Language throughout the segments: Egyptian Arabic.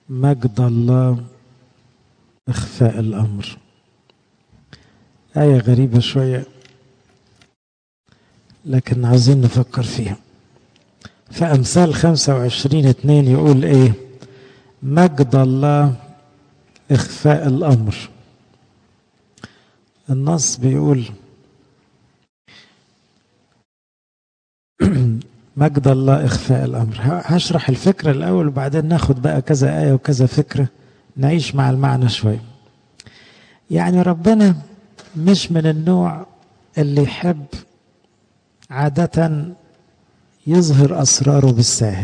مجد الله إخفاء الأمر آية غريبة شوية لكن عاوزين نفكر فيها فأمثال خمسة وعشرين اتنين يقول إيه مجد الله إخفاء الأمر النص بيقول مجد الله إخفاء الأمر هشرح الفكرة الأول وبعدين ناخد بقى كذا آية وكذا فكرة نعيش مع المعنى شوية يعني ربنا مش من النوع اللي يحب عادة يظهر أسراره بالساهل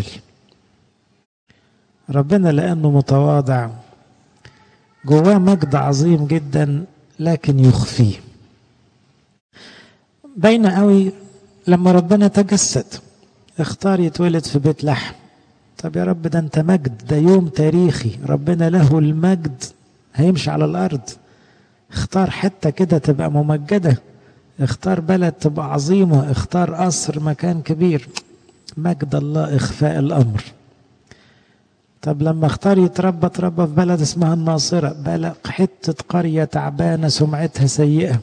ربنا لأنه متواضع جواه مجد عظيم جدا لكن يخفيه باينة قوي لما ربنا تجسد اختار يتولد في بيت لحم طب يا رب ده انت مجد ده يوم تاريخي ربنا له المجد هيمشي على الارض اختار حتة كده تبقى ممجدة اختار بلد تبقى عظيمة اختار قصر مكان كبير مجد الله اخفاء الامر طب لما اختار يتربى تربى في بلد اسمها الناصرة بلد حتة قرية تعبانة سمعتها سيئة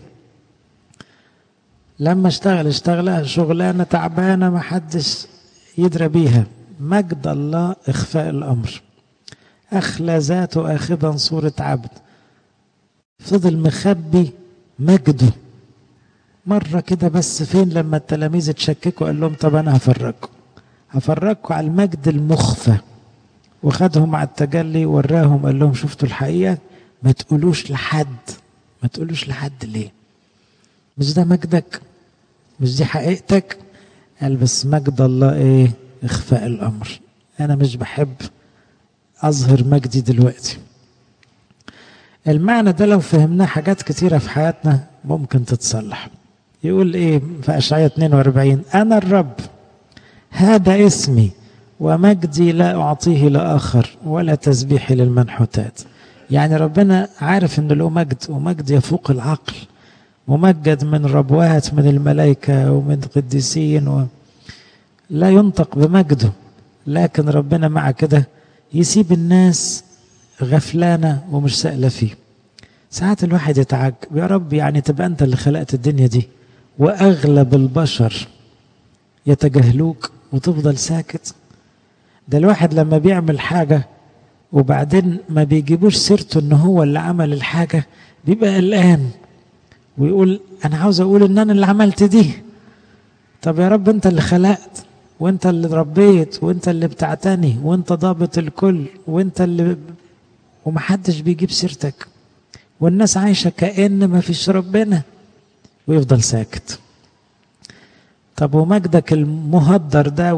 لما اشتغل اشتغل شغلانة تعبانة ما حدش يدرى بيها مجد الله إخفاء الأمر أخلى ذاته آخذا صورة عبد فضل مخبي مجده مرة كده بس فين لما التلاميذ اتشككوا قال لهم طب أنا هفرجكم هفرجكم على المجد المخفى وخدهم على التجلي وراهم قال لهم شفتوا الحقيقة ما تقولوش لحد ما تقولوش لحد ليه مش ده مجدك مش دي حقيقتك قال بس مجد الله ايه اخفاء الامر انا مش بحب اظهر مجدي دلوقتي المعنى ده لو فهمناه حاجات كتيرة في حياتنا ممكن تتصلح يقول ايه في اشعياء 42 انا الرب هذا اسمي ومجدي لا اعطيه لاخر ولا تسبيحي للمنحوتات يعني ربنا عارف ان له مجد ومجد يفوق العقل ممجد من ربوات من الملائكة ومن قديسين و... لا ينطق بمجده لكن ربنا مع كده يسيب الناس غفلانة ومش سائلة فيه ساعات الواحد يتعجب يا رب يعني تبقى أنت اللي خلقت الدنيا دي وأغلب البشر يتجاهلوك وتفضل ساكت ده الواحد لما بيعمل حاجة وبعدين ما بيجيبوش سيرته ان هو اللي عمل الحاجة بيبقى قلقان ويقول انا عاوز اقول ان انا اللي عملت دي طب يا رب انت اللي خلقت وانت اللي ربيت وانت اللي بتعتني وانت ضابط الكل وانت اللي ومحدش بيجيب سيرتك والناس عايشة كأن ما فيش ربنا ويفضل ساكت طب ومجدك المهدر ده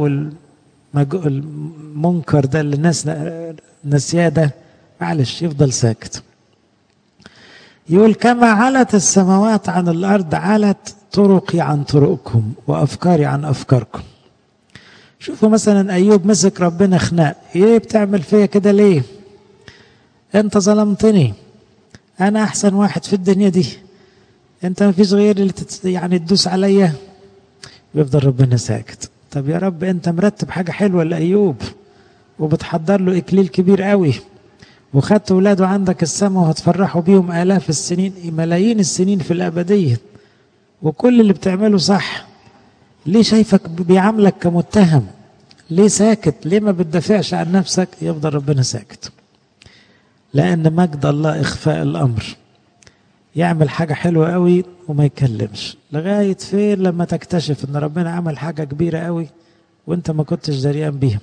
والمنكر ده اللي الناس نسياه ده معلش يفضل ساكت يقول كما علت السماوات عن الارض علت طرقي عن طرقكم وافكاري عن افكاركم شوفوا مثلا ايوب مسك ربنا خناق ايه بتعمل فيا كده ليه انت ظلمتني انا احسن واحد في الدنيا دي انت ما فيش غير اللي تت... يعني تدوس عليا ويفضل ربنا ساكت طب يا رب انت مرتب حاجه حلوه لايوب وبتحضر له اكليل كبير قوي وخدت ولاده عندك السماء وهتفرحوا بيهم آلاف السنين ملايين السنين في الأبدية وكل اللي بتعمله صح ليه شايفك بيعاملك كمتهم ليه ساكت ليه ما بتدافعش عن نفسك يفضل ربنا ساكت لأن مجد الله إخفاء الأمر يعمل حاجة حلوة قوي وما يكلمش لغاية فين لما تكتشف ان ربنا عمل حاجة كبيرة قوي وانت ما كنتش دريان بيها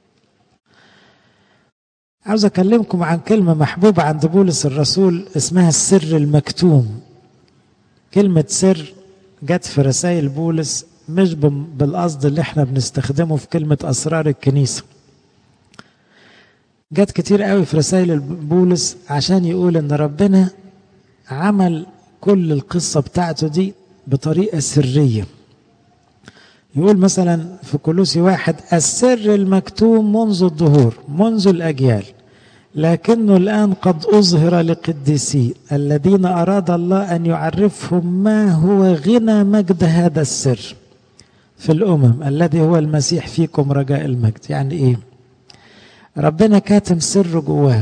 عاوز اكلمكم عن كلمه محبوبه عند بولس الرسول اسمها السر المكتوم كلمه سر جت في رسائل بولس مش بالقصد اللي احنا بنستخدمه في كلمه اسرار الكنيسه جت كتير قوي في رسائل بولس عشان يقول ان ربنا عمل كل القصه بتاعته دي بطريقه سريه يقول مثلا في كولوسي واحد السر المكتوم منذ الظهور منذ الأجيال لكنه الآن قد أظهر لقديسي الذين أراد الله أن يعرفهم ما هو غنى مجد هذا السر في الأمم الذي هو المسيح فيكم رجاء المجد يعني إيه ربنا كاتم سر جواه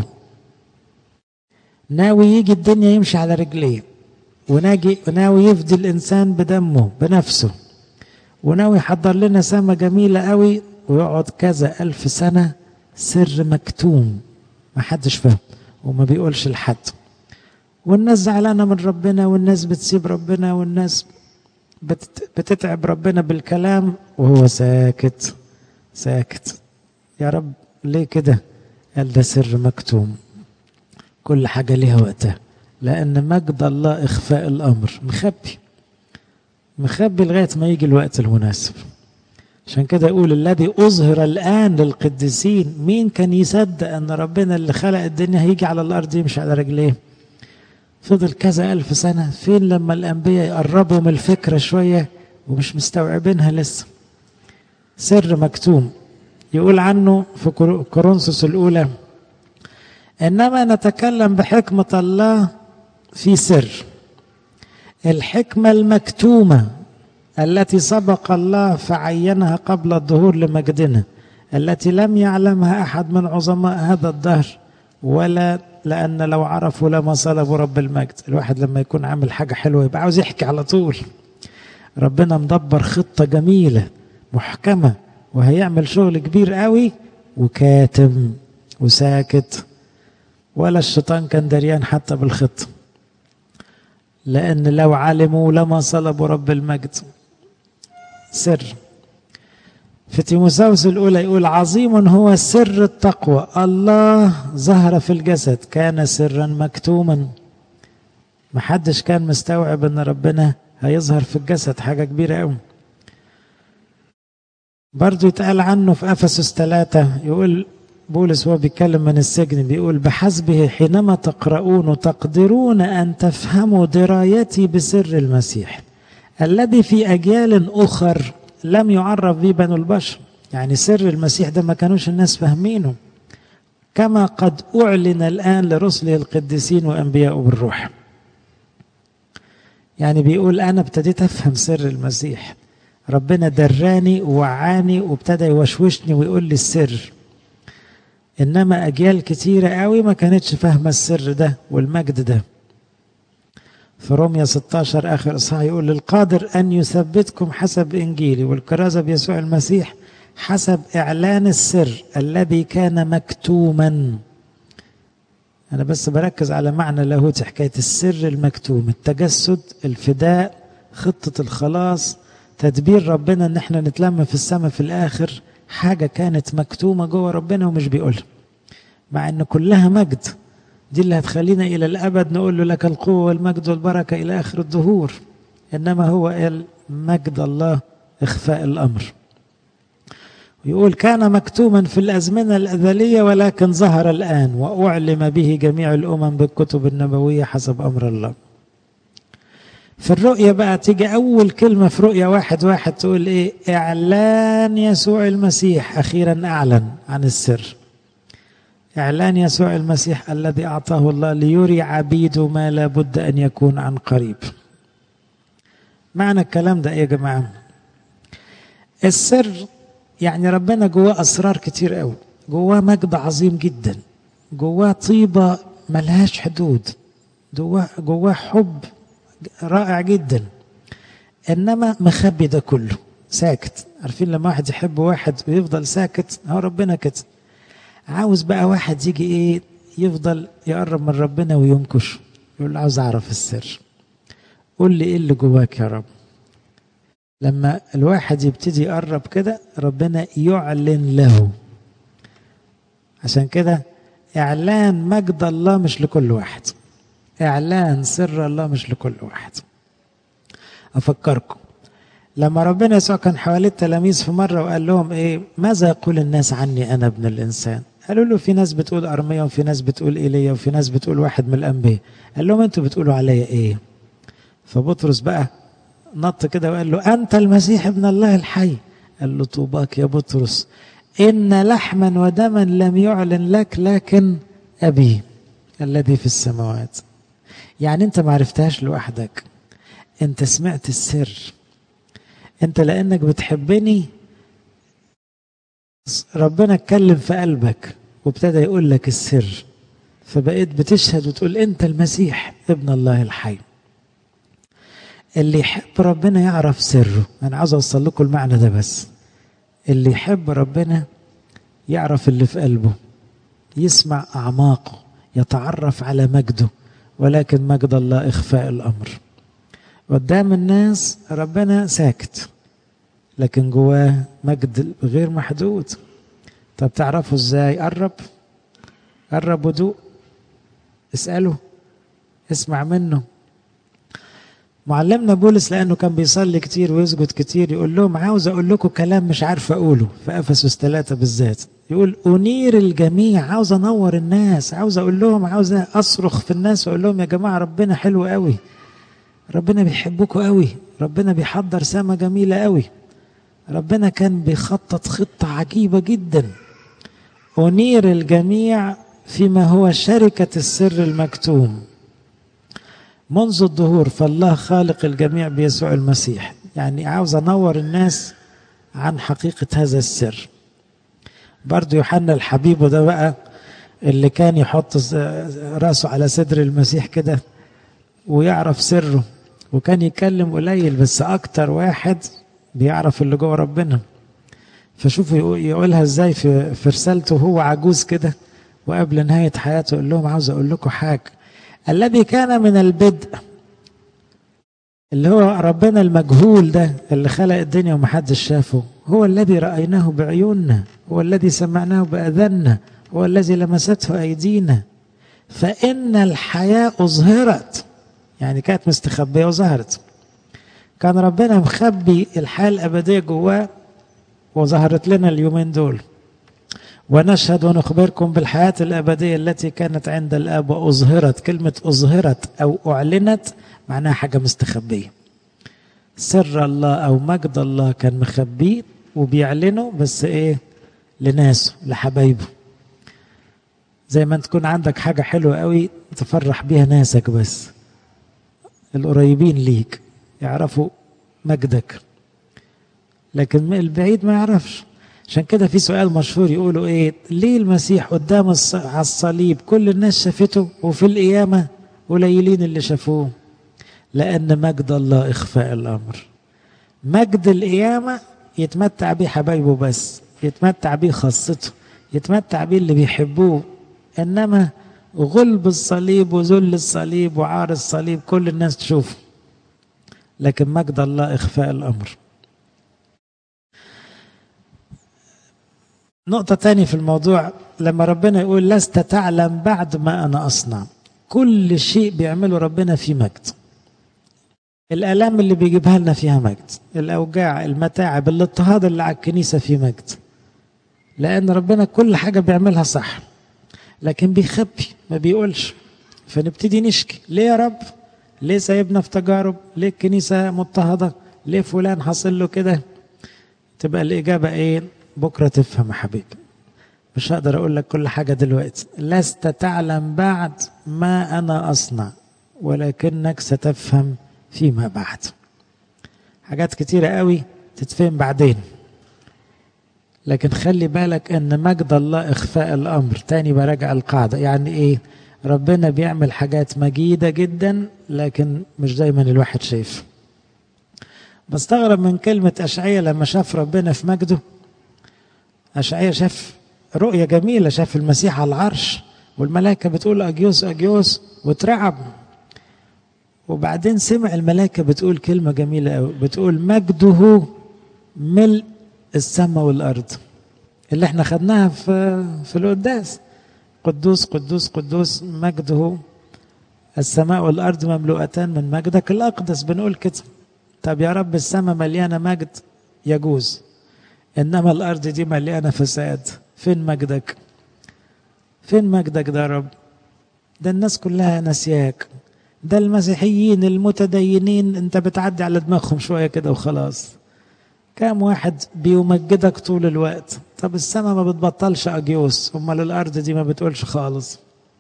ناوي يجي الدنيا يمشي على رجليه وناجي وناوي يفدي الإنسان بدمه بنفسه وناوي يحضر لنا سما جميلة قوي ويقعد كذا ألف سنة سر مكتوم ما حدش فاهم وما بيقولش لحد والناس زعلانة من ربنا والناس بتسيب ربنا والناس بتتعب ربنا بالكلام وهو ساكت ساكت يا رب ليه كده قال ده سر مكتوم كل حاجة ليها وقتها لأن مجد الله إخفاء الأمر مخبي مخبي لغاية ما يجي الوقت المناسب عشان كده يقول الذي أظهر الآن للقديسين مين كان يصدق أن ربنا اللي خلق الدنيا هيجي على الأرض يمشي على رجليه فضل كذا ألف سنة فين لما الأنبياء يقربوا من الفكرة شوية ومش مستوعبينها لسه سر مكتوم يقول عنه في كورنثوس الأولى إنما نتكلم بحكمة الله في سر الحكمة المكتومة التي سبق الله فعينها قبل الظهور لمجدنا التي لم يعلمها أحد من عظماء هذا الدهر ولا لأن لو عرفوا لما صلبوا رب المجد الواحد لما يكون عامل حاجة حلوة يبقى عاوز يحكي على طول ربنا مدبر خطة جميلة محكمة وهيعمل شغل كبير قوي وكاتم وساكت ولا الشيطان كان دريان حتى بالخطة لأن لو علموا لما صلبوا رب المجد سر في تيموساوس الأولى يقول عظيم هو سر التقوى الله ظهر في الجسد كان سرا مكتوما محدش كان مستوعب ان ربنا هيظهر في الجسد حاجة كبيرة قوي برضو يتقال عنه في أفسس ثلاثة يقول بولس وهو بيتكلم من السجن بيقول بحسبه حينما تقرؤون تقدرون أن تفهموا درايتي بسر المسيح الذي في أجيال أخر لم يعرف به بنو البشر يعني سر المسيح ده ما كانوش الناس فاهمينه كما قد أعلن الآن لرسله القديسين وأنبياء بالروح يعني بيقول أنا ابتديت أفهم سر المسيح ربنا دراني ووعاني وابتدى يوشوشني ويقول لي السر إنما أجيال كتيرة قوي ما كانتش فاهمة السر ده والمجد ده في روميا 16 آخر إصحاح يقول للقادر أن يثبتكم حسب إنجيلي والكرازة بيسوع المسيح حسب إعلان السر الذي كان مكتوما أنا بس بركز على معنى لاهوتي حكاية السر المكتوم التجسد الفداء خطة الخلاص تدبير ربنا إن احنا نتلم في السماء في الآخر حاجة كانت مكتومة جوه ربنا ومش بيقولها مع إن كلها مجد دي اللي هتخلينا إلى الأبد نقول له لك القوة والمجد والبركة إلى آخر الدهور إنما هو قال مجد الله إخفاء الأمر يقول كان مكتوما في الأزمنة الأزلية ولكن ظهر الآن وأعلم به جميع الأمم بالكتب النبوية حسب أمر الله في الرؤية بقى تيجي أول كلمة في رؤية واحد واحد تقول إيه إعلان يسوع المسيح أخيرا أعلن عن السر إعلان يسوع المسيح الذي أعطاه الله ليري عبيده ما لا بد أن يكون عن قريب معنى الكلام ده إيه يا جماعة السر يعني ربنا جواه أسرار كتير قوي جواه مجد عظيم جدا جواه طيبة ملهاش حدود جواه جواه حب رائع جدا انما مخبي ده كله ساكت عارفين لما واحد يحب واحد ويفضل ساكت هو ربنا كده عاوز بقى واحد يجي ايه يفضل يقرب من ربنا وينكش يقول له عاوز اعرف السر قول لي ايه اللي جواك يا رب لما الواحد يبتدي يقرب كده ربنا يعلن له عشان كده اعلان مجد الله مش لكل واحد اعلان سر الله مش لكل واحد افكركم لما ربنا يسوع كان حوالي التلاميذ في مره وقال لهم ايه ماذا يقول الناس عني انا ابن الانسان قالوا له في ناس بتقول ارميا وفي ناس بتقول ايليا وفي ناس بتقول واحد من الانبياء قال لهم انتوا بتقولوا عليا ايه فبطرس بقى نط كده وقال له انت المسيح ابن الله الحي قال له طوباك يا بطرس ان لحما ودما لم يعلن لك لكن ابي الذي في السماوات يعني انت ما عرفتهاش لوحدك انت سمعت السر انت لانك بتحبني ربنا اتكلم في قلبك وابتدى يقول لك السر فبقيت بتشهد وتقول انت المسيح ابن الله الحي اللي يحب ربنا يعرف سره انا عاوز اوصل لكم المعنى ده بس اللي يحب ربنا يعرف اللي في قلبه يسمع اعماقه يتعرف على مجده ولكن مجد الله اخفاء الامر قدام الناس ربنا ساكت لكن جواه مجد غير محدود طب تعرفوا ازاي قرب قرب ودوق اسأله اسمع منه معلمنا بولس لأنه كان بيصلي كتير ويسجد كتير يقول لهم عاوز أقول لكم كلام مش عارف أقوله في أفسس ثلاثة بالذات يقول أنير الجميع عاوز أنور الناس عاوز أقول لهم عاوز أصرخ في الناس وأقول لهم يا جماعة ربنا حلو قوي ربنا بيحبكم قوي ربنا بيحضر سما جميلة قوي ربنا كان بيخطط خطة عجيبة جدا أنير الجميع فيما هو شركة السر المكتوم منذ الظهور فالله خالق الجميع بيسوع المسيح يعني عاوز أنور الناس عن حقيقة هذا السر برضو يوحنا الحبيب وده بقى اللي كان يحط راسه على صدر المسيح كده ويعرف سره وكان يتكلم قليل بس أكتر واحد بيعرف اللي جوه ربنا فشوفوا يقولها ازاي في في رسالته هو عجوز كده وقبل نهاية حياته يقول لهم عاوز أقول لكم حاجة الذي كان من البدء اللي هو ربنا المجهول ده اللي خلق الدنيا ومحدش شافه هو الذي رأيناه بعيوننا هو الذي سمعناه بأذاننا هو الذي لمسته أيدينا فإن الحياة أظهرت يعني كانت مستخبية وظهرت كان ربنا مخبي الحياة الأبدية جواه وظهرت لنا اليومين دول ونشهد ونخبركم بالحياة الأبدية التي كانت عند الآب وأظهرت كلمة أظهرت أو أعلنت معناها حاجة مستخبية سر الله أو مجد الله كان مخبيه وبيعلنه بس إيه لناسه لحبايبه زي ما تكون عندك حاجة حلوة قوي تفرح بيها ناسك بس القريبين ليك يعرفوا مجدك لكن البعيد ما يعرفش عشان كده في سؤال مشهور يقولوا ايه ليه المسيح قدام على الصليب كل الناس شافته وفي القيامة قليلين اللي شافوه لأن مجد الله إخفاء الأمر مجد القيامة يتمتع بيه حبايبه بس يتمتع بيه خاصته يتمتع بيه اللي بيحبوه إنما غلب الصليب وذل الصليب وعار الصليب كل الناس تشوفه لكن مجد الله إخفاء الأمر نقطة تانية في الموضوع لما ربنا يقول لست تعلم بعد ما أنا أصنع كل شيء بيعمله ربنا في مجد الآلام اللي بيجيبها لنا فيها مجد الأوجاع المتاعب الاضطهاد اللي على الكنيسة فيه مجد لأن ربنا كل حاجة بيعملها صح لكن بيخبي ما بيقولش فنبتدي نشكي ليه يا رب ليه سايبنا في تجارب ليه الكنيسة مضطهدة ليه فلان حصل له كده تبقى الإجابة إيه بكرة تفهم يا حبيبي مش هقدر أقول لك كل حاجة دلوقتي لست تعلم بعد ما أنا أصنع ولكنك ستفهم فيما بعد حاجات كتيرة قوي تتفهم بعدين لكن خلي بالك ان مجد الله اخفاء الامر تاني براجع القاعدة يعني ايه ربنا بيعمل حاجات مجيدة جدا لكن مش دايما الواحد شايف بستغرب من كلمة أشعية لما شاف ربنا في مجده أشعية شاف رؤية جميلة شاف المسيح على العرش والملائكة بتقول أجيوس أجيوس واترعب وبعدين سمع الملائكة بتقول كلمة جميلة قوي بتقول مجده ملء السماء والأرض اللي احنا خدناها في في القداس قدوس قدوس قدوس مجده السماء والأرض مملوءتان من مجدك الأقدس بنقول كده طب يا رب السماء مليانة مجد يجوز إنما الأرض دي مليانة فساد فين مجدك فين مجدك ده يا رب ده الناس كلها نسياك ده المسيحيين المتدينين انت بتعدي على دماغهم شوية كده وخلاص كام واحد بيمجدك طول الوقت طب السماء ما بتبطلش أجيوس امال الأرض دي ما بتقولش خالص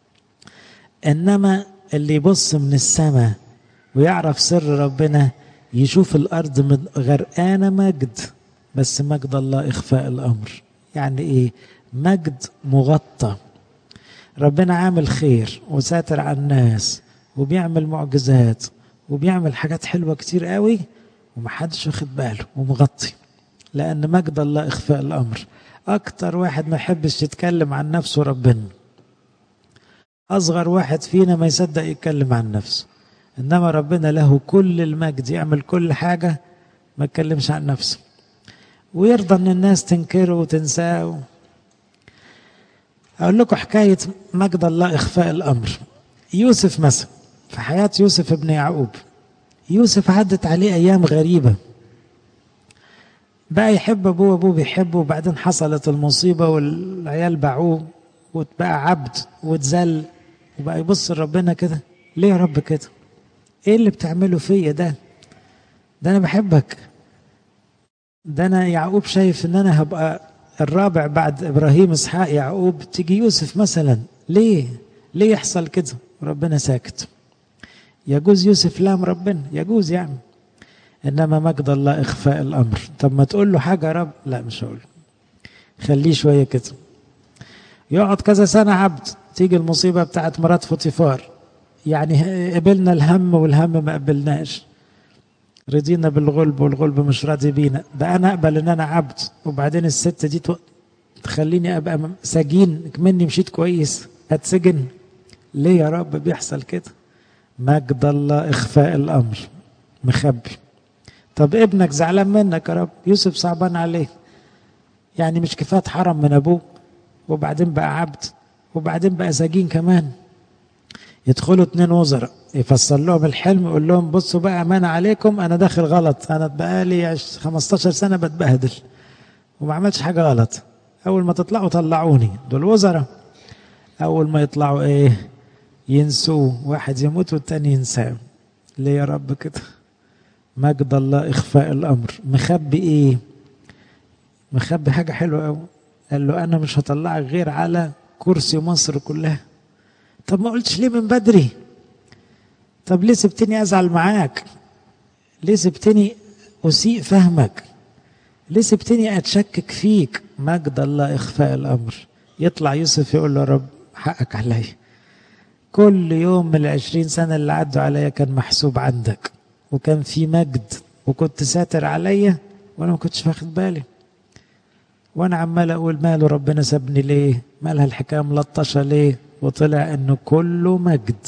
إنما اللي يبص من السماء ويعرف سر ربنا يشوف الأرض غرقانة مجد بس مجد الله إخفاء الأمر يعني إيه مجد مغطى ربنا عامل خير وساتر على الناس وبيعمل معجزات وبيعمل حاجات حلوة كتير قوي ومحدش واخد باله ومغطي لأن مجد الله إخفاء الأمر أكتر واحد ما يحبش يتكلم عن نفسه ربنا أصغر واحد فينا ما يصدق يتكلم عن نفسه إنما ربنا له كل المجد يعمل كل حاجة ما يتكلمش عن نفسه ويرضى إن الناس تنكره وتنساه أقول لكم حكاية مجد الله إخفاء الأمر يوسف مثلا في حياة يوسف ابن يعقوب يوسف عدت عليه أيام غريبة بقى يحب أبوه وأبوه بيحبه وبعدين حصلت المصيبة والعيال باعوه وبقى عبد واتذل وبقى يبص لربنا كده ليه يا رب كده ايه اللي بتعمله فيا ده ده انا بحبك ده انا يعقوب شايف ان انا هبقى الرابع بعد ابراهيم اسحاق يعقوب تيجي يوسف مثلا ليه ليه يحصل كده ربنا ساكت يجوز يوسف لام ربنا يجوز يعني انما مجد الله اخفاء الامر طب ما تقول له حاجه يا رب لا مش هقول خليه شويه كده يقعد كذا سنه عبد تيجي المصيبه بتاعت مرات فوتيفار يعني قبلنا الهم والهم ما قبلناش رضينا بالغلب والغلب مش راضي بينا ده انا اقبل ان انا عبد وبعدين الست دي تخليني ابقى سجين مني مشيت كويس اتسجن ليه يا رب بيحصل كده مجد الله اخفاء الامر مخبي طب ابنك زعلان منك يا رب يوسف صعبان عليه يعني مش كفايه حرم من ابوه وبعدين بقى عبد وبعدين بقى سجين كمان يدخلوا اتنين وزراء يفسر لهم الحلم يقول لهم بصوا بقى امانه عليكم انا داخل غلط انا بقالي 15 سنه بتبهدل وما عملتش حاجه غلط اول ما تطلعوا طلعوني دول وزراء اول ما يطلعوا ايه ينسوه واحد يموت والتاني ينساه ليه يا رب كده مجد الله اخفاء الامر مخبي ايه مخبي حاجه حلوه قوي قال له انا مش هطلعك غير على كرسي مصر كلها طب ما قلتش ليه من بدري طب ليه سبتني ازعل معاك ليه سبتني اسيء فهمك ليه سبتني اتشكك فيك مجد الله اخفاء الامر يطلع يوسف يقول له يا رب حقك عليا كل يوم من العشرين سنة اللي عدوا عليا كان محسوب عندك وكان في مجد وكنت ساتر عليا وانا ما كنتش واخد بالي وانا عمال اقول ماله ربنا سابني ليه مالها الحكايه ملطشه ليه وطلع انه كله مجد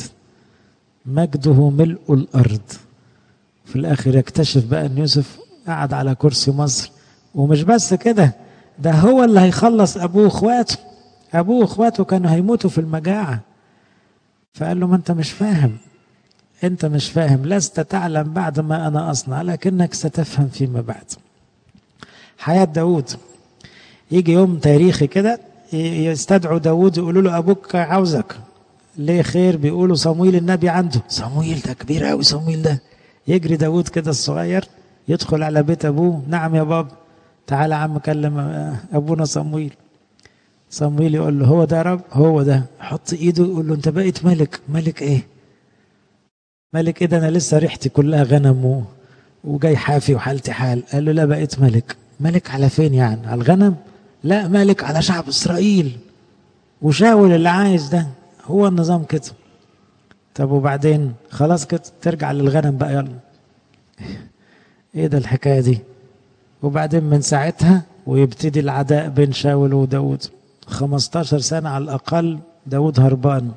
مجده ملء الارض في الاخر يكتشف بقى ان يوسف قعد على كرسي مصر ومش بس كده ده هو اللي هيخلص ابوه واخواته ابوه واخواته كانوا هيموتوا في المجاعه فقال له ما انت مش فاهم انت مش فاهم لست تعلم بعد ما انا اصنع لكنك ستفهم فيما بعد حياه داود يجي يوم تاريخي كده يستدعوا داود يقولوا له ابوك عاوزك ليه خير بيقولوا صمويل النبي عنده صمويل ده كبير قوي صمويل ده يجري داود كده الصغير يدخل على بيت ابوه نعم يا بابا تعالى يا عم كلم ابونا صمويل صمويل يقول له هو ده يا رب هو ده حط ايده يقول له انت بقيت ملك ملك ايه ملك ايه ده انا لسه ريحتي كلها غنم وجاي حافي وحالتي حال قال له لا بقيت ملك ملك على فين يعني على الغنم لا ملك على شعب اسرائيل وشاول اللي عايز ده هو النظام كده طب وبعدين خلاص كده ترجع للغنم بقى يلا ايه ده الحكايه دي وبعدين من ساعتها ويبتدي العداء بين شاول وداود 15 سنة على الأقل داود هربان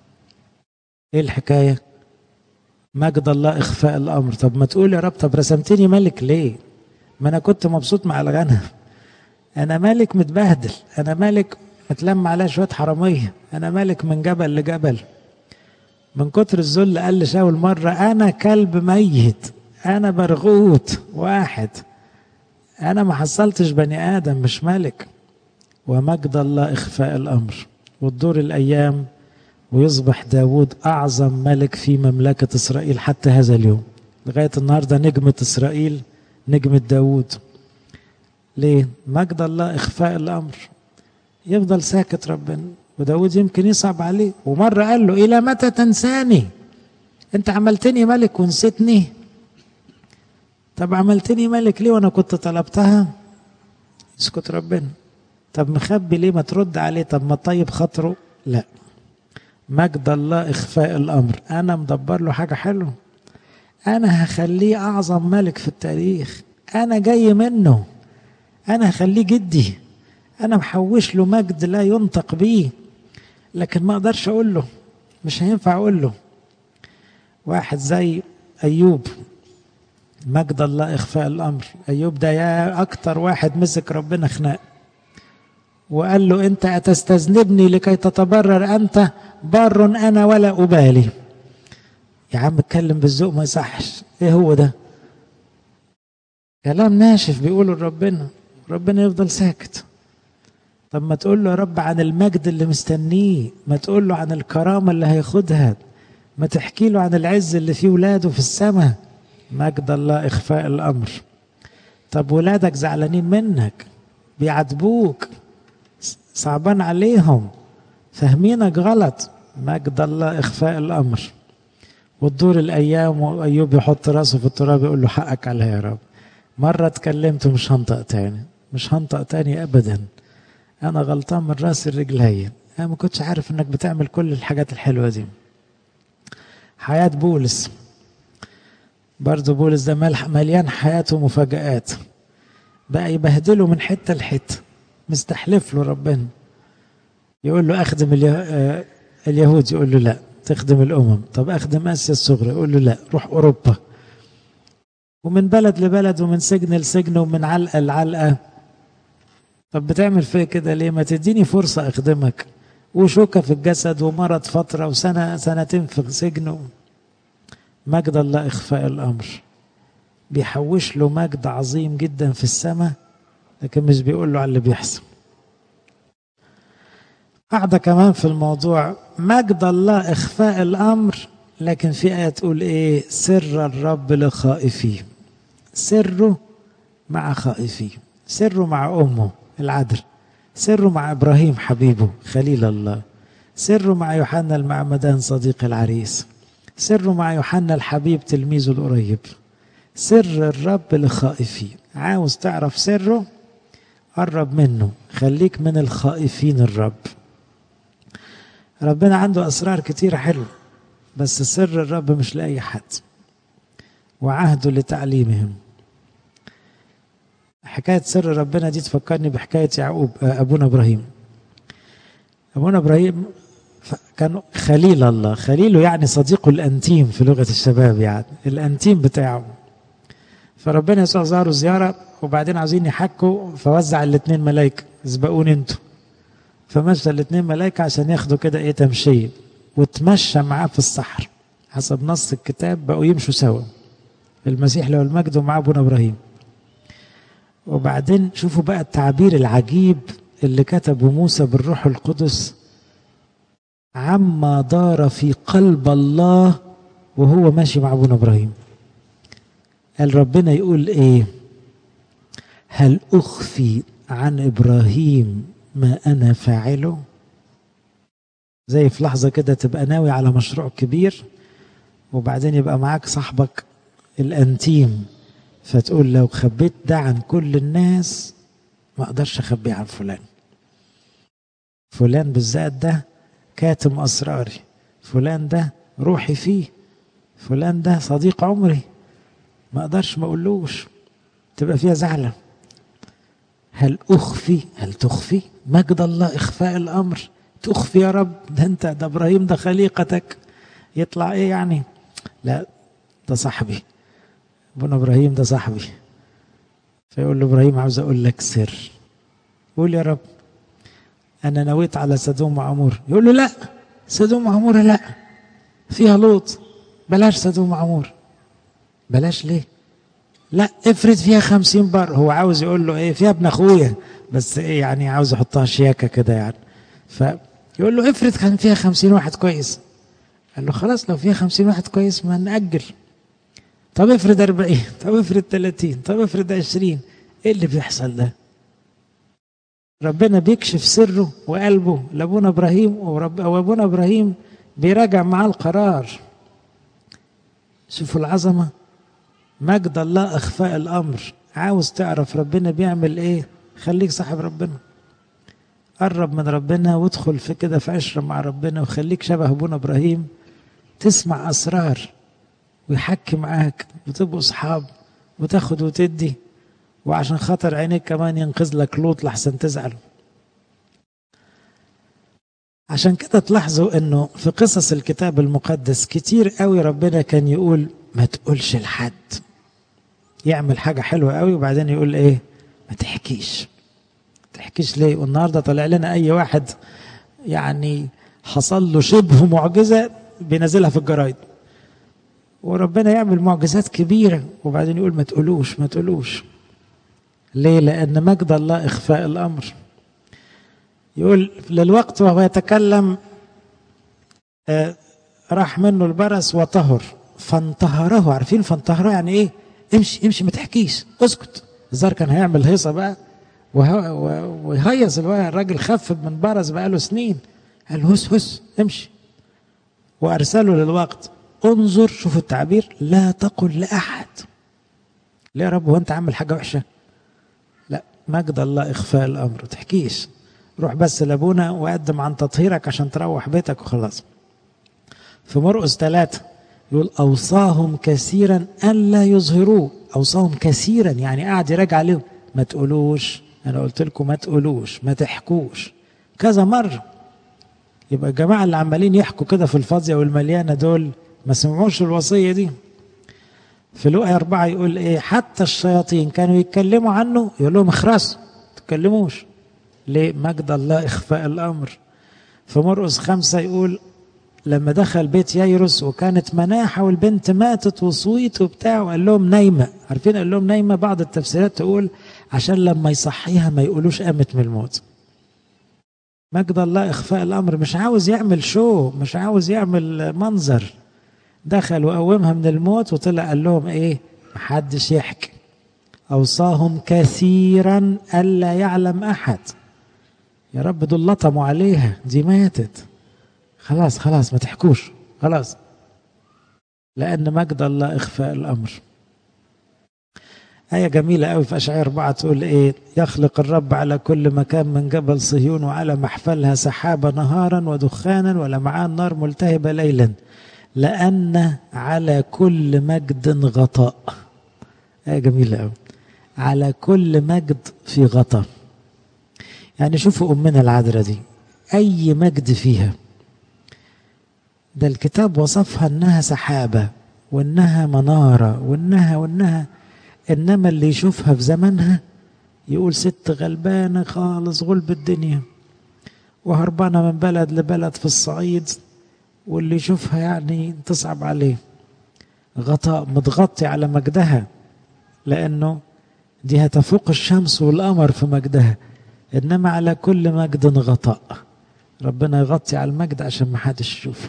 ايه الحكاية مجد الله إخفاء الأمر طب ما تقول يا رب طب رسمتني ملك ليه ما أنا كنت مبسوط مع الغنم أنا ملك متبهدل أنا ملك متلم عليا شوية حرامية أنا ملك من جبل لجبل من كتر الذل قال لشاول مرة أنا كلب ميت أنا برغوت واحد أنا ما حصلتش بني آدم مش ملك ومجد الله إخفاء الأمر وتدور الأيام ويصبح داود أعظم ملك في مملكة إسرائيل حتى هذا اليوم لغاية النهاردة نجمة إسرائيل نجمة داود ليه؟ مجد الله إخفاء الأمر يفضل ساكت ربنا وداود يمكن يصعب عليه ومرة قال له إلى متى تنساني أنت عملتني ملك ونسيتني طب عملتني ملك ليه وأنا كنت طلبتها يسكت ربنا طب مخبي ليه ما ترد عليه طب ما طيب خاطره لا مجد الله إخفاء الأمر أنا مدبر له حاجة حلوة أنا هخليه أعظم ملك في التاريخ أنا جاي منه أنا هخليه جدي أنا محوش له مجد لا ينطق بيه لكن ما أقدرش أقول له مش هينفع أقول له واحد زي أيوب مجد الله إخفاء الأمر أيوب ده يا أكتر واحد مسك ربنا خناق وقال له أنت أتستذنبني لكي تتبرر أنت بار أنا ولا أبالي يا عم اتكلم بالذوق ما يصحش إيه هو ده كلام ناشف بيقوله لربنا ربنا يفضل ساكت طب ما تقول له يا رب عن المجد اللي مستنيه ما تقول له عن الكرامة اللي هياخدها ما تحكي له عن العز اللي فيه ولاده في السماء مجد الله إخفاء الأمر طب ولادك زعلانين منك بيعاتبوك صعبان عليهم فاهمينك غلط مجد الله إخفاء الأمر وتدور الأيام وأيوب يحط راسه في التراب يقول له حقك عليها يا رب مرة اتكلمت مش هنطق تاني مش هنطق تاني أبدا أنا غلطان من راسي الرجلية أنا ما كنتش عارف إنك بتعمل كل الحاجات الحلوة دي حياة بولس برضه بولس ده مليان حياته مفاجآت بقى يبهدله من حتة لحتة مستحلف له ربنا يقول له أخدم اليهود يقول له لا تخدم الأمم طب أخدم آسيا الصغرى يقول له لا روح أوروبا ومن بلد لبلد ومن سجن لسجن ومن علقة لعلقة طب بتعمل فيا كده ليه ما تديني فرصة أخدمك وشوكة في الجسد ومرض فترة وسنة سنتين في سجن مجد الله إخفاء الأمر بيحوش له مجد عظيم جدا في السماء لكن مش بيقول له على اللي بيحصل قاعدة كمان في الموضوع مجد الله إخفاء الأمر لكن في آية تقول إيه سر الرب لخائفيه سره مع خائفيه سره مع أمه العذر سره مع إبراهيم حبيبه خليل الله سره مع يوحنا المعمدان صديق العريس سره مع يوحنا الحبيب تلميذه القريب سر الرب لخائفيه عاوز تعرف سره قرب منه خليك من الخائفين الرب ربنا عنده أسرار كتير حلوة بس سر الرب مش لأي حد وعهده لتعليمهم حكاية سر ربنا دي تفكرني بحكاية يعقوب أبونا إبراهيم أبونا إبراهيم كان خليل الله خليله يعني صديقه الأنتيم في لغة الشباب يعني الأنتيم بتاعه فربنا يسوع ظهروا زيارة وبعدين عاوزين يحكوا فوزع الاثنين ملايكة اسبقوني انتوا فمشى الاثنين ملايكة عشان ياخدوا كده ايه تمشية وتمشى معاه في الصحر حسب نص الكتاب بقوا يمشوا سوا المسيح له المجد ومعاه ابونا ابراهيم وبعدين شوفوا بقى التعبير العجيب اللي كتبه موسى بالروح القدس عما دار في قلب الله وهو ماشي مع ابونا ابراهيم قال ربنا يقول ايه هل اخفي عن ابراهيم ما انا فاعله زي في لحظه كده تبقى ناوي على مشروع كبير وبعدين يبقى معاك صاحبك الانتيم فتقول لو خبيت ده عن كل الناس ما اقدرش اخبيه عن فلان فلان بالذات ده كاتم اسراري فلان ده روحي فيه فلان ده صديق عمري ما اقدرش ما اقولوش تبقى فيها زعله هل اخفي هل تخفي مجد الله اخفاء الامر تخفي يا رب ده انت ده ابراهيم ده خليقتك يطلع ايه يعني لا ده صاحبي ابونا ابراهيم ده صاحبي فيقول له ابراهيم عاوز اقول لك سر قول يا رب انا نويت على سدوم وعمور يقول له لا سدوم وعمور لا فيها لوط بلاش سدوم وعمور بلاش ليه لا افرض فيها خمسين بر هو عاوز يقول له ايه فيها ابن اخويا بس ايه يعني عاوز يحطها شياكه كده يعني فيقول له افرض كان فيها خمسين واحد كويس قال له خلاص لو فيها خمسين واحد كويس ما نأجل طب افرض أربعين طب افرض تلاتين طب افرض عشرين ايه اللي بيحصل ده ربنا بيكشف سره وقلبه لابونا ابراهيم ورب وابونا ابراهيم بيراجع معاه القرار شوفوا العظمه مجد الله اخفاء الامر عاوز تعرف ربنا بيعمل ايه خليك صاحب ربنا قرب من ربنا وادخل في كده في عشرة مع ربنا وخليك شبه ابونا ابراهيم تسمع اسرار ويحكي معاك وتبقوا اصحاب وتاخد وتدي وعشان خاطر عينيك كمان ينقذ لك لوط لحسن تزعل عشان كده تلاحظوا انه في قصص الكتاب المقدس كتير قوي ربنا كان يقول ما تقولش لحد يعمل حاجة حلوة قوي وبعدين يقول ايه ما تحكيش ما تحكيش ليه والنهاردة طلع لنا اي واحد يعني حصل له شبه معجزة بينزلها في الجرايد وربنا يعمل معجزات كبيرة وبعدين يقول ما تقولوش ما تقولوش ليه لأن مجد الله إخفاء الأمر يقول للوقت وهو يتكلم آه راح منه البرس وطهر فانتهره عارفين فانتهره يعني ايه امشي امشي ما تحكيش اسكت الزار كان هيعمل هيصه بقى ويهيص الراجل خف من برس بقى له سنين قال هس هس امشي وارسله للوقت انظر شوف التعبير لا تقل لاحد ليه يا رب هو انت عامل حاجه وحشه لا مجد الله اخفاء الامر تحكيش روح بس لابونا وقدم عن تطهيرك عشان تروح بيتك وخلاص في مرقس ثلاثة يقول أوصاهم كثيرا ألا يظهروه أوصاهم كثيرا يعني قاعد يراجع عليهم ما تقولوش أنا قلت لكم ما تقولوش ما تحكوش كذا مرة يبقى الجماعة اللي عمالين يحكوا كده في الفاضية والمليانة دول ما سمعوش الوصية دي في لقا أربعة يقول إيه حتى الشياطين كانوا يتكلموا عنه يقول لهم اخرسوا ما تتكلموش ليه مجد الله إخفاء الأمر في مرقس خمسة يقول لما دخل بيت ييروس وكانت مناحة والبنت ماتت وصويت وبتاع وقال لهم نايمة عارفين قال لهم نايمة بعض التفسيرات تقول عشان لما يصحيها ما يقولوش قامت من الموت مجد الله إخفاء الأمر مش عاوز يعمل شو مش عاوز يعمل منظر دخل وقومها من الموت وطلع قال لهم ايه محدش يحكي أوصاهم كثيرا ألا يعلم أحد يا رب دول لطموا عليها دي ماتت خلاص خلاص ما تحكوش خلاص لأن مجد الله إخفاء الأمر آية جميلة قوي في أشعياء أربعة تقول إيه يخلق الرب على كل مكان من جبل صهيون وعلى محفلها سحابة نهارا ودخانا ولمعان نار ملتهبة ليلا لأن على كل مجد غطاء آية جميلة قوي على كل مجد في غطاء يعني شوفوا أمنا العذراء دي أي مجد فيها ده الكتاب وصفها انها سحابة وانها منارة وانها وانها انما اللي يشوفها في زمنها يقول ست غلبانة خالص غلب الدنيا وهربانة من بلد لبلد في الصعيد واللي يشوفها يعني تصعب عليه غطاء متغطي على مجدها لأنه دي هتفوق الشمس والقمر في مجدها إنما على كل مجد غطاء ربنا يغطي على المجد عشان ما حدش يشوفه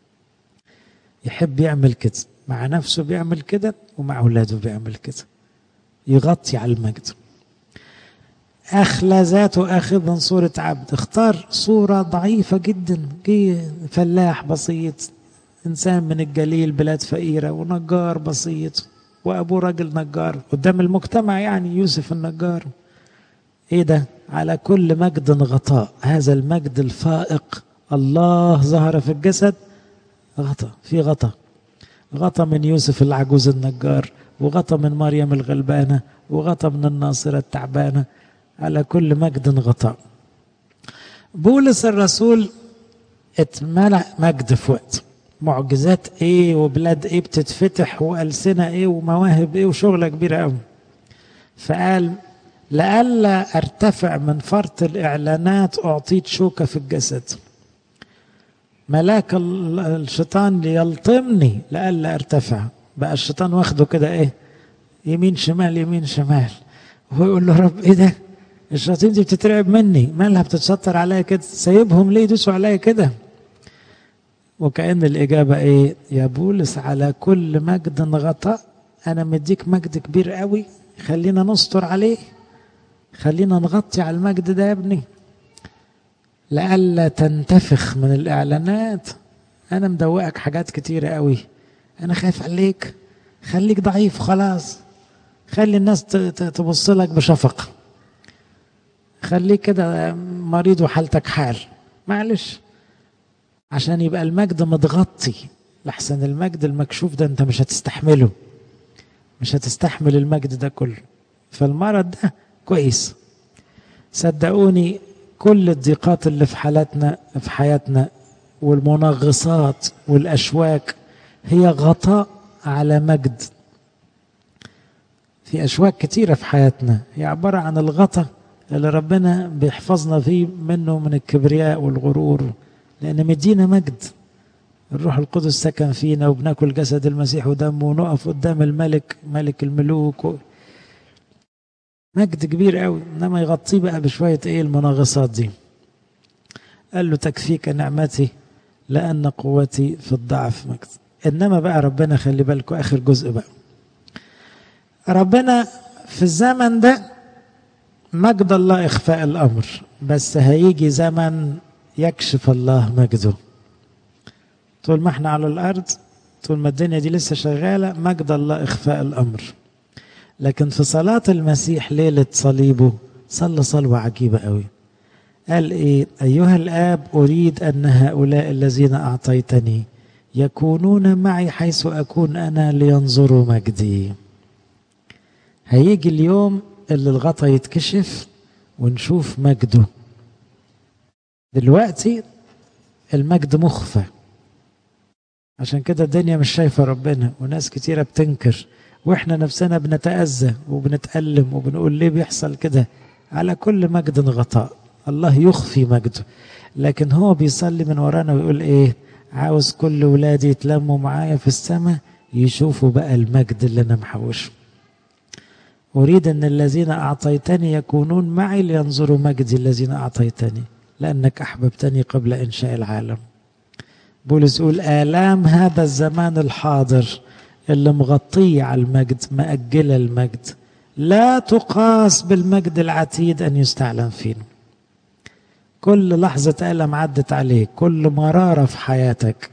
يحب يعمل كده مع نفسه بيعمل كده ومع اولاده بيعمل كده يغطي على المجد أخلى ذاته آخذا صورة عبد اختار صورة ضعيفة جدا جه فلاح بسيط إنسان من الجليل بلاد فقيرة ونجار بسيط وأبوه راجل نجار قدام المجتمع يعني يوسف النجار إيه ده على كل مجد غطاء هذا المجد الفائق الله ظهر في الجسد غطى في غطى غطى من يوسف العجوز النجار وغطى من مريم الغلبانة وغطى من الناصرة التعبانة على كل مجد غطاء بولس الرسول اتملأ مجد في وقت معجزات ايه وبلاد ايه بتتفتح والسنه ايه ومواهب ايه وشغله كبيره قوي فقال لئلا ارتفع من فرط الاعلانات اعطيت شوكه في الجسد ملاك الشيطان ليلطمني لئلا ارتفع بقى الشيطان واخده كده ايه يمين شمال يمين شمال وهو يقول له رب ايه ده الشياطين دي بتترعب مني مالها بتتشطر عليا كده سايبهم ليه يدوسوا عليا كده وكأن الإجابة إيه يا بولس على كل مجد غطاء أنا مديك مجد كبير قوي خلينا نستر عليه خلينا نغطي على المجد ده يا ابني لئلا تنتفخ من الإعلانات أنا مدوقك حاجات كتيرة قوي أنا خايف عليك خليك ضعيف خلاص خلي الناس تبص لك بشفقة خليك كده مريض وحالتك حال معلش عشان يبقى المجد متغطي لحسن المجد المكشوف ده انت مش هتستحمله مش هتستحمل المجد ده كله فالمرض ده كويس صدقوني كل الضيقات اللي في حالاتنا في حياتنا والمنغصات والاشواك هي غطاء على مجد في اشواك كتيره في حياتنا هي عباره عن الغطاء اللي ربنا بيحفظنا فيه منه من الكبرياء والغرور لان مدينا مجد الروح القدس سكن فينا وبناكل جسد المسيح ودمه ونقف قدام الملك ملك الملوك و... مجد كبير قوي انما يغطيه بقى بشويه ايه المناغصات دي قال له تكفيك نعمتي لان قوتي في الضعف مجد انما بقى ربنا خلي بالكم اخر جزء بقى ربنا في الزمن ده مجد الله اخفاء الامر بس هيجي زمن يكشف الله مجده طول ما احنا على الارض طول ما الدنيا دي لسه شغاله مجد الله اخفاء الامر لكن في صلاه المسيح ليله صليبه صلى صلوه عجيبه قوي قال ايه ايها الاب اريد ان هؤلاء الذين اعطيتني يكونون معي حيث اكون انا لينظروا مجدي هيجي اليوم اللي الغطا يتكشف ونشوف مجده دلوقتي المجد مخفى عشان كده الدنيا مش شايفة ربنا وناس كتيرة بتنكر واحنا نفسنا بنتأذى وبنتألم وبنقول ليه بيحصل كده على كل مجد غطاء الله يخفي مجده لكن هو بيصلي من ورانا ويقول ايه عاوز كل ولادي يتلموا معايا في السماء يشوفوا بقى المجد اللي انا محوشه أريد أن الذين أعطيتني يكونون معي لينظروا مجدي الذين أعطيتني لأنك أحببتني قبل إنشاء العالم بولس يقول آلام هذا الزمان الحاضر اللي مغطية على المجد مأجلة المجد لا تقاس بالمجد العتيد أن يستعلن فينا كل لحظة ألم عدت عليك كل مرارة في حياتك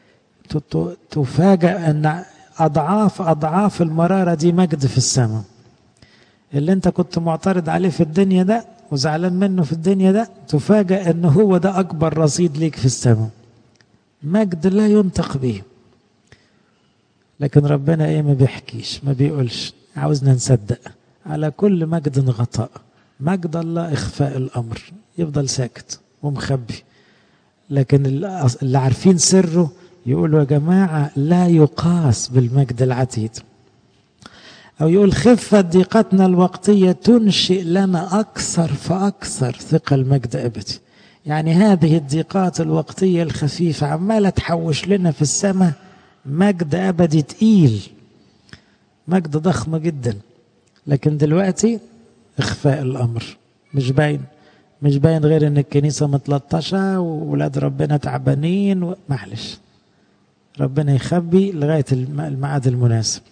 تفاجأ أن أضعاف أضعاف المرارة دي مجد في السماء اللي انت كنت معترض عليه في الدنيا ده وزعلان منه في الدنيا ده تفاجأ ان هو ده اكبر رصيد ليك في السماء مجد لا ينطق به لكن ربنا ايه ما بيحكيش ما بيقولش عاوزنا نصدق على كل مجد غطاء مجد الله اخفاء الامر يفضل ساكت ومخبي لكن اللي عارفين سره يقولوا يا جماعه لا يقاس بالمجد العتيد أو يقول خفة ضيقتنا الوقتية تنشئ لنا أكثر فأكثر ثقة المجد أبدي يعني هذه الضيقات الوقتية الخفيفة عمالة تحوش لنا في السماء مجد أبدي تقيل مجد ضخم جدا لكن دلوقتي إخفاء الأمر مش باين مش باين غير إن الكنيسة متلطشة وولاد ربنا تعبانين معلش ربنا يخبي لغاية الميعاد المناسب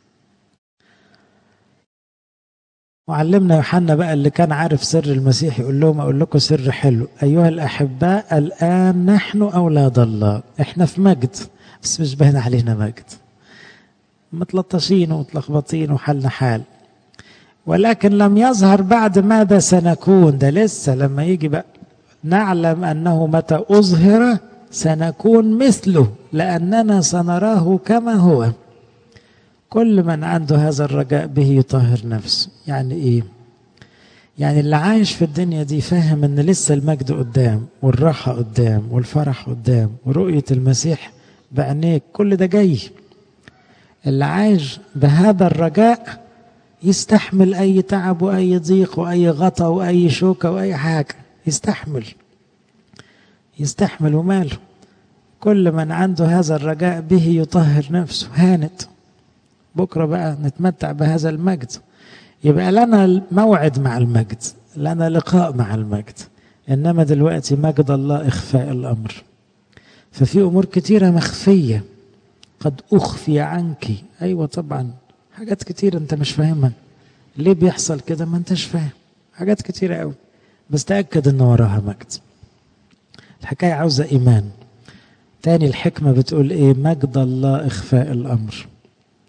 وعلمنا يوحنا بقى اللي كان عارف سر المسيح يقول لهم اقول لكم سر حلو ايها الاحباء الان نحن اولاد الله احنا في مجد بس مش باين علينا مجد متلطشين ومتلخبطين وحالنا حال ولكن لم يظهر بعد ماذا سنكون ده لسه لما يجي بقى نعلم انه متى اظهر سنكون مثله لاننا سنراه كما هو كل من عنده هذا الرجاء به يطهر نفسه يعني ايه يعني اللي عايش في الدنيا دي فاهم ان لسه المجد قدام والراحة قدام والفرح قدام ورؤية المسيح بعينيك كل ده جاي اللي عايش بهذا الرجاء يستحمل اي تعب واي ضيق واي غطا واي شوكة واي حاجة يستحمل يستحمل وماله كل من عنده هذا الرجاء به يطهر نفسه هانت بكرة بقى نتمتع بهذا المجد يبقى لنا موعد مع المجد لنا لقاء مع المجد إنما دلوقتي مجد الله إخفاء الأمر ففي أمور كتيرة مخفية قد أخفي عنك أيوة طبعا حاجات كتيرة أنت مش فاهمها ليه بيحصل كده ما أنتش فاهم حاجات كتيرة قوي بس تأكد أن وراها مجد الحكاية عاوزة إيمان تاني الحكمة بتقول إيه مجد الله إخفاء الأمر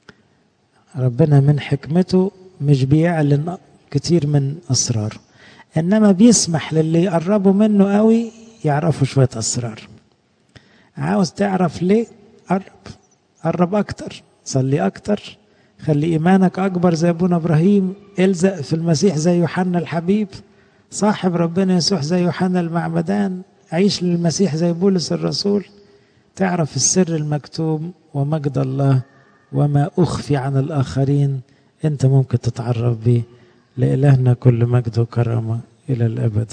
ربنا من حكمته مش بيعلن كتير من أسراره إنما بيسمح للي يقربوا منه قوي يعرفوا شوية أسرار عاوز تعرف ليه قرب قرب أكتر صلي أكتر خلي إيمانك أكبر زي أبونا إبراهيم الزق في المسيح زي يوحنا الحبيب صاحب ربنا يسوع زي يوحنا المعمدان عيش للمسيح زي بولس الرسول تعرف السر المكتوم ومجد الله وما أخفي عن الآخرين أنت ممكن تتعرف به لإلهنا كل مجد وكرامة إلى الأبد